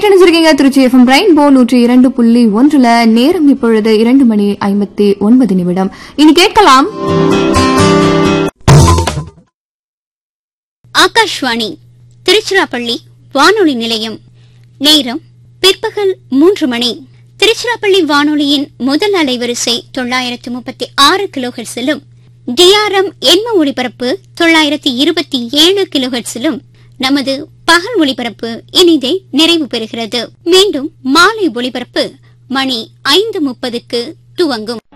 கேட்டணிச்சிருக்கீங்க Trichy FM rainbow நூற்றி இரண்டு புள்ளி ஒன்றுல நேரம் இப்பொழுது இரண்டு மணி ஐம்பத்தி ஒன்பது நிமிடம் இனி கேட்கலாம் ஆகாஷ்வாணி திருச்சிராப்பள்ளி வானொலி நிலையம் நேரம் பிற்பகல் மூன்று மணி திருச்சிராப்பள்ளி வானொலியின் முதல் அலைவரிசை தொள்ளாயிரத்து முப்பத்தி ஆறு கிலோஹெர்ஸிலும் டிஆர்எம் எண்ம ஒளிபரப்பு தொள்ளாயிரத்தி இருபத்தி ஏழு கிலோஹெர்ஸிலும் நமது பகல் ஒளிபரப்பு இனிதே நிறைவு பெறுகிறது மீண்டும் மாலை ஒளிபரப்பு மணி ஐந்து முப்பதுக்கு துவங்கும்